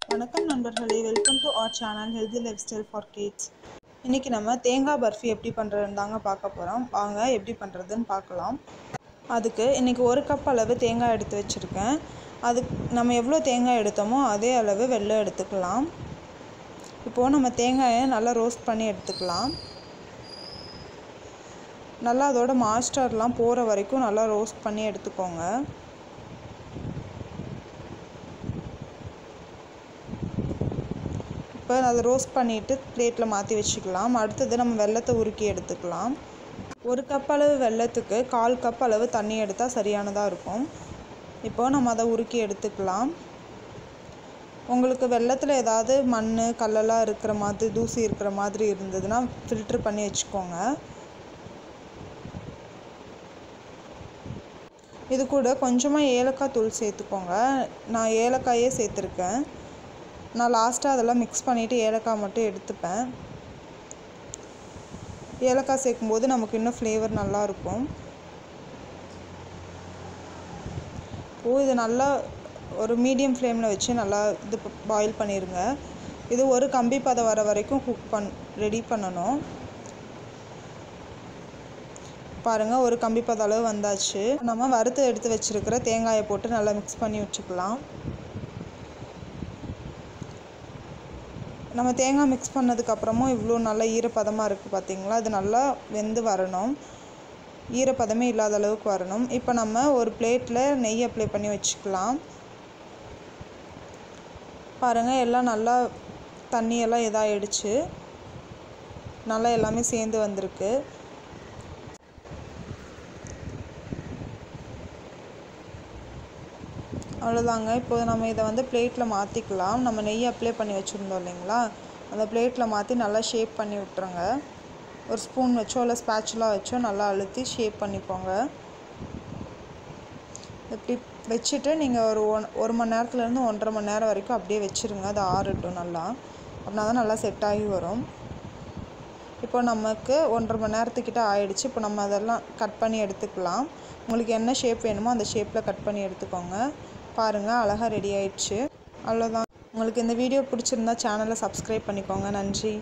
வணக்கம் நண்பர்களே welcome to our channel healthy lifestyle for kids இன்றைக்கி நம்ம தேங்காய் பர்ஃபி எப்படி பண்ணுறதுன்னு தாங்க பார்க்க போகிறோம் வாங்க எப்படி பண்ணுறதுன்னு பார்க்கலாம் அதுக்கு இன்றைக்கி ஒரு கப் அளவு தேங்காய் எடுத்து வச்சுருக்கேன் அதுக்கு நம்ம எவ்வளோ தேங்காய் எடுத்தோமோ அதே அளவு வெல்லம் எடுத்துக்கலாம் இப்போது நம்ம தேங்காயை நல்லா ரோஸ்ட் பண்ணி எடுத்துக்கலாம் நல்லா அதோட மாஸ்டர்லாம் போகிற வரைக்கும் நல்லா ரோஸ்ட் பண்ணி எடுத்துக்கோங்க இப்போ அதை ரோஸ்ட் பண்ணிவிட்டு பிளேட்டில் மாற்றி வச்சுக்கலாம் அடுத்தது நம்ம வெள்ளத்தை உருக்கி எடுத்துக்கலாம் ஒரு கப் அளவு வெள்ளத்துக்கு கால் கப் அளவு தண்ணி எடுத்தால் சரியானதாக இருக்கும் இப்போது நம்ம அதை உருக்கி எடுத்துக்கலாம் உங்களுக்கு வெள்ளத்தில் ஏதாவது மண் கல்லெல்லாம் இருக்கிற மாதிரி தூசி இருக்கிற மாதிரி இருந்ததுன்னா ஃபில்ட்ரு பண்ணி வச்சுக்கோங்க இது கூட கொஞ்சமாக ஏலக்காய் தூள் சேர்த்துக்கோங்க நான் ஏலக்காயே சேர்த்துருக்கேன் நான் லாஸ்ட்டாக அதெல்லாம் மிக்ஸ் பண்ணிவிட்டு ஏலக்காய் மட்டும் எடுத்துப்பேன் ஏலக்காய் சேர்க்கும்போது நமக்கு இன்னும் ஃப்ளேவர் நல்லாயிருக்கும் ஓ இது நல்லா ஒரு மீடியம் ஃப்ளேமில் வச்சு நல்லா இது பாயில் பண்ணிடுங்க இது ஒரு கம்பி பதம் வர வரைக்கும் குக் பண் ரெடி பண்ணணும் பாருங்கள் ஒரு கம்பி பத அளவு வந்தாச்சு நம்ம வறுத்து எடுத்து வச்சுருக்கிற தேங்காயை போட்டு நல்லா மிக்ஸ் பண்ணி வச்சுக்கலாம் நம்ம தேங்காய் மிக்ஸ் பண்ணதுக்கப்புறமும் இவ்வளோ நல்லா ஈரப்பதமாக இருக்குது பார்த்தீங்களா இது நல்லா வெந்து வரணும் ஈரப்பதமே இல்லாத அளவுக்கு வரணும் இப்போ நம்ம ஒரு பிளேட்டில் நெய் அப்ளை பண்ணி வச்சுக்கலாம் பாருங்கள் எல்லாம் நல்லா தண்ணியெல்லாம் இதாகிடுச்சு நல்லா எல்லாமே சேர்ந்து வந்திருக்கு அவ்வளோதாங்க இப்போது நம்ம இதை வந்து பிளேட்டில் மாற்றிக்கலாம் நம்ம நெய் அப்ளை பண்ணி வச்சுருந்தோம் இல்லைங்களா அந்த பிளேட்டில் மாற்றி நல்லா ஷேப் பண்ணி விட்டுருங்க ஒரு ஸ்பூன் வச்சோ இல்லை ஸ்பேச்சுலாக வச்சோ நல்லா அழுத்தி ஷேப் பண்ணிக்கோங்க இப்படி வச்சுட்டு நீங்கள் ஒரு ஒன் ஒரு மணி நேரத்துலேருந்து ஒன்றரை மணி நேரம் வரைக்கும் அப்படியே வச்சுருங்க அது ஆறட்டும் நல்லா அப்படின்னா தான் நல்லா செட் ஆகி வரும் இப்போ நமக்கு ஒன்றரை மணி நேரத்துக்கிட்ட ஆயிடுச்சு இப்போ நம்ம அதெல்லாம் கட் பண்ணி எடுத்துக்கலாம் உங்களுக்கு என்ன ஷேப் வேணுமோ அந்த ஷேப்பில் கட் பண்ணி எடுத்துக்கோங்க பாருங்கள் அழகாக ரெடி ஆயிடுச்சு அவ்வளோதான் உங்களுக்கு இந்த வீடியோ பிடிச்சிருந்தா சேனலை சப்ஸ்கிரைப் பண்ணிக்கோங்க நன்றி